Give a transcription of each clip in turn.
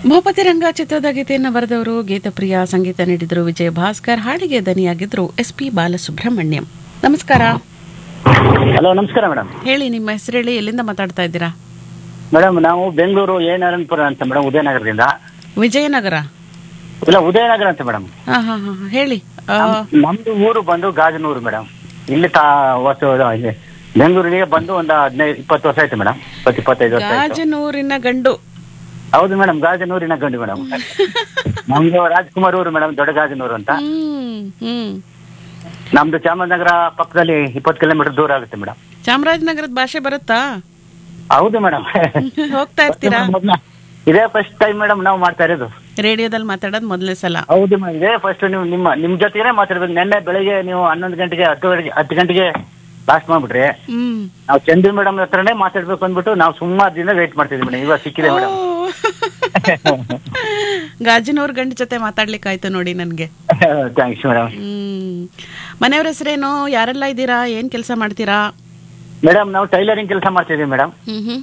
ಭೂಪತಿ ರಂಗ ಚಿತ್ರದ ಗೀತೆಯನ್ನು ಬರೆದವರು ಗೀತಪ್ರಿಯ ಸಂಗೀತ ನೀಡಿದರು ವಿಜಯ ಭಾಸ್ಕರ್ ಹಾಡಿಗೆ ದನಿಯಾಗಿದ್ರು ಎಸ್ ಪಿ ಬಾಲಸುಬ್ರಹ್ಮಣ್ಯಂ ನಮಸ್ಕಾರ ಹಲೋ ನಮಸ್ಕಾರ ಮೇಡಮ್ ಹೇಳಿ ನಿಮ್ಮ ಹೆಸರು ಹೇಳಿ ಎಲ್ಲಿಂದ ಮಾತಾಡ್ತಾ ಇದ್ದೀರಾ ಮೇಡಮ್ ನಾವು ಬೆಂಗಳೂರು ಎ ನಾರಾಯಣಪುರ ಅಂತ ಮೇಡಮ್ ಉದಯನಗರದಿಂದ ವಿಜಯನಗರ ಇಲ್ಲ ಉದಯನಗರ ಅಂತ ಮೇಡಮ್ ಹಾ ಹಾ ಹಾ ಹೇಳಿ ಆ, ನಮ್ದು ಊರು ಬಂದು ಗಾಜನೂರು ಮೇಡಮ್ ಇಲ್ಲಿ ತಾ ಹೊಸ ಇಲ್ಲಿ ಬೆಂಗಳೂರಿಗೆ ಬಂದು ಒಂದು ಹದಿನೈದು ಇಪ್ಪತ್ತು ವರ್ಷ ಆಯ್ತು ಮೇಡಮ್ ಇಪ್ಪತ್ತು ಇಪ್ಪತ್ತೈದು ವರ್ಷ ಆಯ್ತು ಗಾಜನೂರಿನ ಗಂಡು ಹೌದು ಮೇಡಮ್ ಗಾಜನೂರಿನ ಗಂಡು ಮೇಡಮ್ ನಮ್ದು ರಾಜ್ಕುಮಾರ್ ಊರು ಮೇಡಮ್ ದೊಡ್ಡ ಗಾಜನೂರು ಅಂತ ಹ್ಮ್ ಹ್ಮ್ ನಮ್ದು ಚಾಮರಾಜನಗರ ಪಕ್ಕದಲ್ಲಿ ಇಪ್ಪತ್ತು ಕಿಲೋಮೀಟರ್ ದೂರ ಆಗುತ್ತೆ ಮೇಡಮ್ ಚಾಮರಾಜನಗರದ ಭಾಷೆ ಬರುತ್ತಾ ಹೌದು ಮೇಡಮ್ ಹೋಗ್ತಾ ಇರ್ತೀರಾ ಇದೇ ಫಸ್ಟ್ ಟೈಮ್ ಮೇಡಮ್ ನಾವು ಮಾಡ್ತಾ ಇರೋದು ರೇಡಿಯೋದಲ್ಲಿ ಮಾತಾಡೋದು ಮೊದಲನೇ ಸಲ ಹೌದು ಮೇಡಮ್ ಇದೇ ಫಸ್ಟ್ ನೀವು ನಿಮ್ಮ ನಿಮ್ ಜೊತೆಗೆ ಮಾತಾಡ್ಬೇಕು ನಿನ್ನೆ ಬೆಳಿಗ್ಗೆ ನೀವು ಹನ್ನೊಂದು ಗಂಟೆಗೆ ಹತ್ತು ಗಂಟೆಗೆ ಹತ್ತು ಗಂಟೆಗೆ ಲಾಸ್ಟ್ ಮಾಡ್ಬಿಟ್ರಿ ಹ್ಮ್ ನಾವು ಚಂದು ಮೇಡಮ್ ಹತ್ರನೇ ಮಾತಾಡ್ಬೇಕು ಅಂದ್ಬಿಟ್ಟು ನಾವು ಸುಮಾರು ದಿನ ವೇಟ್ ಮಾಡ್ತಿದ್ವಿ ಮೇಡಮ್ ಇವಾಗ ಸಿಕ್ಕಿದೆ ಮೇಡಮ್ ಗಾಜಿನವ್ರ ಗಂಡ ಜೊತೆ ಮಾತಾಡ್ಲಿಕ್ಕಾಯ್ತು ನೋಡಿ ನನ್ಗೆ ಥ್ಯಾಂಕ್ಸ್ ಮೇಡಮ್ ಹ್ಮ್ ಮನೆಯವ್ರ ಹೆಸರೇನು ಯಾರೆಲ್ಲ ಇದ್ದೀರಾ ಏನ್ ಕೆಲಸ ಮಾಡ್ತೀರಾ ಮೇಡಮ್ ನಾವು ಟೈಲರಿಂಗ್ ಕೆಲಸ ಮಾಡ್ತಿದೀವಿ ಮೇಡಮ್ ಹ್ಮ್ ಹ್ಮ್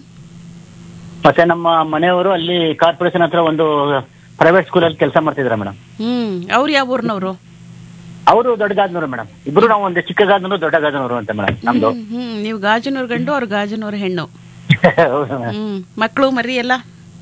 ಮತ್ತೆ ನಮ್ಮ ಮನೆಯವರು ಅಲ್ಲಿ ಕಾರ್ಪೊರೇಷನ್ ಹತ್ರ ಒಂದು ಪ್ರೈವೇಟ್ ಸ್ಕೂಲಲ್ಲಿ ಕೆಲಸ ಮಾಡ್ತಿದ್ದಾರೆ ಮೇಡಮ್ ಹ್ಮ್ ಅವ್ರು ಯಾವ ಊರ್ನವ್ರು ಅವರು ದೊಡ್ಡ ಗಾಜನೂರು ಮೇಡಮ್ ಇಬ್ರು ನಾವು ಒಂದು ಚಿಕ್ಕ ಗಾಜನೂರು ದೊಡ್ಡ ಗಾಜನೂರು ಅಂತ ಮೇಡಮ್ ನಮ್ದು ಹ್ಮ್ ಹ್ಮ್ ನೀವು ಗಾಜನೂರ್ ಗಂಡು ಅವ್ರು ಗಾಜನೂರ್ ಹೆಣ್ಣು ಹೌದು ಮೇಡಮ್ ಹ್ಮ್ ಮಕ್ಕಳು ಮರಿ ಎಲ್ಲ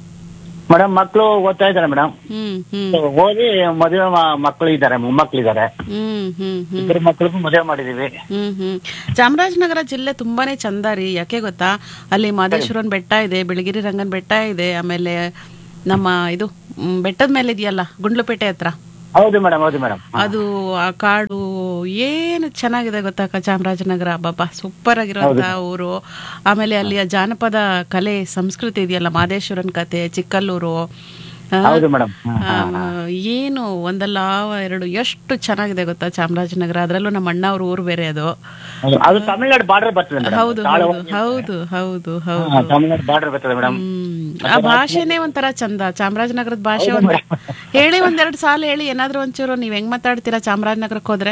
ಮೇಡಮ್ ಮಕ್ಕಳು ಓದ್ತಾ ಇದ್ದಾರೆ ಮೇಡಮ್ ಹ್ಮ್ ಹ್ಮ್ ಓದಿ ಮದುವೆ ಮಕ್ಕಳು ಇದ್ದಾರೆ ಮೊಮ್ಮಕ್ಳು ಇದ್ದಾರೆ ಹ್ಮ್ ಹ್ಮ್ ಹ್ಮ್ ಇಬ್ಬರು ಮಕ್ಕಳಿಗೂ ಮದುವೆ ಮಾಡಿದೀವಿ ಹ್ಮ್ ಹ್ಮ್ ಚಾಮರಾಜನಗರ ಜಿಲ್ಲೆ ತುಂಬಾನೇ ಚಂದ ರೀ ಯಾಕೆ ಗೊತ್ತಾ ಅಲ್ಲಿ ಮಾದೇಶ್ವರನ್ ಬೆಟ್ಟ ಇದೆ ಬಿಳಿಗಿರಿ ರಂಗನ್ ಬೆಟ್ಟ ಇದೆ ಆಮೇಲೆ ನಮ್ಮ ಇದು ಮ್, ಬೆಟ್ಟದ ಮೇಲೆ ಇದೆಯಲ್ಲ ಗುಂಡ್ಲುಪೇಟೆ ಹತ್ರ ಹೌದು ಮೇಡಮ್ ಹೌದು ಮೇಡಮ್ ಅದು ಆ ಕಾಡು ಏನು ಚೆನ್ನಾಗಿದೆ ಗೊತ್ತಾ ಅಕ್ಕ ಚಾಮರಾಜನಗರ ಬಾಬಾ ಸೂಪರ್ ಆಗಿರೋಂಥ ಊರು ಆಮೇಲೆ ಅಲ್ಲಿಯ ಜಾನಪದ ಕಲೆ ಸಂಸ್ಕೃತಿ ಇದೆಯಲ್ಲ ಮಾದೇಶ್ವರನ್ ಕತೆ ಚಿಕ್ಕಲ್ಲೂರು ಆ, ಹೌದು ಮೇಡಮ್ ಆ, ಏನು ಒಂದಲ್ಲ ಎರಡು ಎಷ್ಟು ಚೆನ್ನಾಗಿದೆ ಗೊತ್ತಾ ಚಾಮರಾಜನಗರ ಅದರಲ್ಲೂ ನಮ್ಮ ಅಣ್ಣ ಅವ್ರ ಊರು ಬೇರೆ ಅದು ಅದು ತಮಿಳ್ನಾಡು ಬಾರ್ಡರ್ ಬರ್ತದೆ ಮೇಡಮ್ ಹೌದು ಹೌದು ಹೌದು ಹೌದು ಹೌದು ತಮಿಳ್ನಾಡು ಬಾರ್ಡರ್ ಬರ್ತದೆ ಮೇಡಮ್ ಹ್ಮ್. ಆ ಭಾಷೆನೇ ಒಂಥರ ಚಂದ ಚಾಮರಾಜನಗರದ ಭಾಷೆ ಒಂದು ಹೇಳಿ ಒಂದೆರಡು ಸಾಲ ಹೇಳಿ ಏನಾದ್ರೂ ಒಂಚೂರು ನೀವ್ ಹೆಂಗ್ ಮಾತಾಡ್ತೀರಾ ಚಾಮರಾಜನಗರಕ್ಕೆ ಹೋದ್ರೆ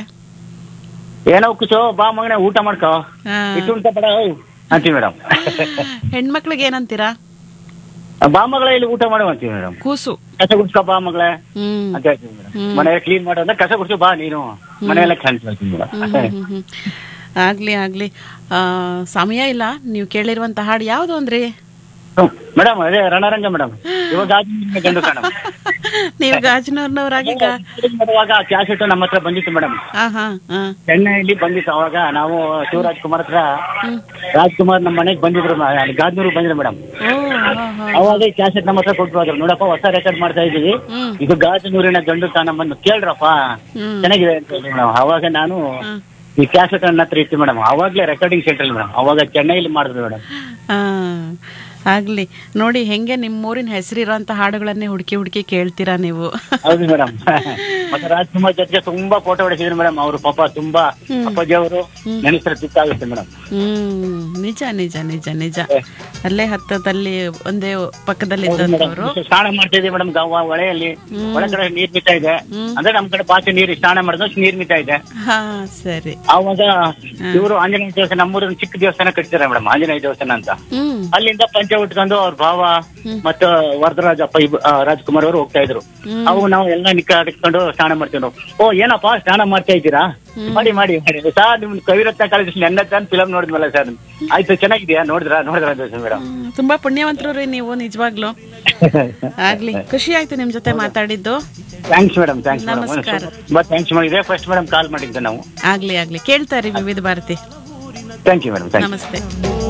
ಏನೋ ಕುಚೋ ಬಾ ಮಗನೇ ಊಟ ಮಾಡ್ಕೋ ಆ, ಇಟ್ಟು ಉಂಟ ಬಡ ಅಂತೀವಿ ಮೇಡಮ್ ಹೆಣ್ಮಕ್ಳಿಗೆ ಏನಂತೀರಾ ಬಾ ಮಗಳ ಇಲ್ಲಿ ಊಟ ಮಾಡುವ ಅಂತೀವಿ ಮೇಡಮ್ ಕೂಸು ಕಸ ಗುಡ್ಸ್ಕೋ ಬಾ ಮಗಳೇ ಹ್ಮ್ ಅಂತ ಹೇಳ್ತೀವಿ ಮೇಡಮ್ ಮನೆ ಕ್ಲೀನ್ ಮಾಡೋ ಅಂದ್ರೆ ಕಸ ಗುಡ್ಸು ಬಾ ನೀನು ಮನೆಯೆಲ್ಲ ಕ್ಲೀನ್ ಮಾಡ್ತೀವಿ ಮೇಡಮ್ ಹ್ಮ್, ಹ್ಮ್, ಹ್ಮ್. ಆಗ್ಲಿ ಆಗ್ಲಿ ಆ, ಸಮಯ ಇಲ್ಲ ನೀವು ಕೇಳಿರುವಂತ ಹಾಡು ಯಾವ್ದು ಅಂದ್ರಿ ಮೇಡಮ್ ಅದೇ ರಣರಂಗ ಮೇಡಮ್ ಇವಾಗ ಆದ್ಮೇಲೆ ಗಂಡು ಕಾಣ ನೀವು ಗಾಜನೂರ್ನವ್ರಾಗಿ ಗಾ- ಮಾಡುವಾಗ ಕ್ಯಾಸೆಟ್ ನಮ್ಮ ಹತ್ರ ಬಂದಿತ್ತು ಮೇಡಮ್ ಹಾ ಹಾ ಹಾ ಚೆನ್ನೈಲಿ ಬಂದಿತ್ತು ಅವಾಗ ನಾವು ಶಿವರಾಜ್ ಕುಮಾರ್ ಹತ್ರ ರಾಜ್ಕುಮಾರ್ ನಮ್ಮ ಮನೆಗೆ ಬಂದಿದ್ರು ಗಾದ್ನೂರು ಬಂದಿದ್ರು ಮೇಡಮ್ ಓ ಹಾ ಹಾ ಅವಾಗ ಕ್ಯಾಸೆಟ್ ನಮ್ಮ ಹತ್ರ ಕೊಟ್ಟು ಹೋದ್ರು ನೋಡಪ್ಪ ಹೊಸ ರೆಕಾರ್ಡ್ ಮಾಡ್ತಾ ಇದೀವಿ ಹ್ಮ್ ಇದು ಗಾಜನೂರಿನ ಗಂಡು ತಾನ ಬಂದು ಕೇಳ್ರಪ್ಪ ಹ್ಮ್ ಚೆನ್ನಾಗಿದೆ ಅಂತ ಹೇಳಿದ್ರು ಮೇಡಮ್ ಅವಾಗ ನಾನು ಹ್ಮ್. ಈ ಕ್ಯಾಸೆಟ್ ನನ್ನ ಹತ್ರ ಇತ್ತು ಮೇಡಮ್ ಅವಾಗ್ಲೇ ರೆಕಾರ್ಡಿಂಗ್ ಸೆಂಟ್ರಲ್ ಮೇಡಮ್ ಅವಾಗ ಚೆನ್ನೈಲಿ ಮಾಡಿದ್ರು ಮೇಡಮ್ ಆ, ಆಗ್ಲಿ ನೋಡಿ ಹೆಂಗೆ ನಿಮ್ಮೂರಿನ ಹೆಸರಿರೋಂಥ ಹಾಡುಗಳನ್ನೇ ಹುಡುಕಿ ಹುಡುಕಿ ಕೇಳ್ತೀರಾ ನೀವು ಹೌದು ಮೇಡಮ್ ಮತ್ತೆ ರಾಜ್ಕುಮಾರ್ ಜೊತೆಗೆ ತುಂಬಾ ಫೋಟೋ ಹೊಡೆಸಿದ್ರು ಮೇಡಮ್ ಅವರು ಪಾಪ ತುಂಬಾ ಅಪ್ಪಾಜಿ ಅವರು ನೆನೆಸಿದ್ರೆ ತುತ್ತಾಗುತ್ತೆ ಮೇಡಮ್ ಹ್ಮ್ ನಿಜ ನಿಜ ನಿಜ ನಿಜ ಅಲ್ಲೇ ಹತ್ತದಲ್ಲಿ ಒಂದೇ ಪಕ್ಕದಲ್ಲಿ ಇದ್ದಂಥವ್ರು ಸ್ನಾನ ಮಾಡ್ತಾ ಇದೀವಿ ಮೇಡಮ್ ಹೊಳೆಯಲ್ಲಿ ಒಳ ಕಡೆ ನೀರ್ ಮಿತಾ ಇದೆ ಅಂದ್ರೆ ನಮ್ ಕಡೆ ಪಾಚೆ ನೀರು ಸ್ನಾನ ಮಾಡಿದ್ರೆ ನೀರ್ ಮಿತಾ ಇದೆ ಹಾ ಸರಿ ಅವಾಗ ಇವರು ಆಂಜನೇಯ ದೇವಸ್ಥಾನ ನಮ್ಮೂರಿನ ಚಿಕ್ಕ ದೇವಸ್ಥಾನ ಕಟ್ತಾರೆ ಮೇಡಮ್ ಆಂಜನೇಯ ದೇವಸ್ಥಾನ ಅಂತ ಹ್ಮ್ ಅಲ್ಲಿಂದ ಪಂಚ ಉಟ್ಕೊಂಡು ಅವ್ರ ಭಾವ ಮತ್ತು ವರದರಾಜಪ್ಪ ಇಬ್ ಆ, ರಾಜ್ಕುಮಾರ್ ಅವರು ಹೋಗ್ತಾ ಇದ್ರು ಅವು ನಾವು ಎಲ್ಲ ನಿಕ್ಕ ಅಡಿಸ್ಕೊಂಡು ಸ್ನಾನ ಮಾಡ್ತೀವಿ ನಾವು ಓ ಏನಪ್ಪಾ ಸ್ನಾನ ಮಾಡ್ತಾ ಇದ್ದೀರಾ ಮಾಡಿ ಮಾಡಿ ಮಾಡಿ ಸರ್ ನಿಮ್ ಕವಿರತ್ನ ಕಾಲೇಜ್ ನೆನ್ನ ಫಿಲಮ್ ನೋಡಿದ್ವಲ್ಲ ಸರ್ ಆಯ್ತು ಚೆನ್ನಾಗಿದ್ಯಾ ನೋಡಿದ್ರಾ ನೋಡಿದ್ರ ಮೇಡಮ್ ಹ್ಮ್, ತುಂಬಾ ಪುಣ್ಯವಂತರು ರೀ ನೀವು ನಿಜವಾಗ್ಲು ಆಗ್ಲಿ ಖುಷಿ ಆಯ್ತು ನಿಮ್ ಜೊತೆ ಮಾತಾಡಿದ್ದು ಥ್ಯಾಂಕ್ಸ್ ಮೇಡಮ್ ಥ್ಯಾಂಕ್ಸ್ ಮೇಡಮ್ ನಮಸ್ಕಾರ. ತುಂಬಾ ಥ್ಯಾಂಕ್ಸ್ ಮೇಡಮ್ ಇದೇ ಫಸ್ಟ್ ಮೇಡಮ್ ಕಾಲ್ ಮಾಡಿದ್ದು ನಾವು ಆಗ್ಲಿ ಆಗ್ಲಿ ಕೇಳ್ತಾ ರೀ Vividh Bharati thank you madam thank you ನಮಸ್ತೆ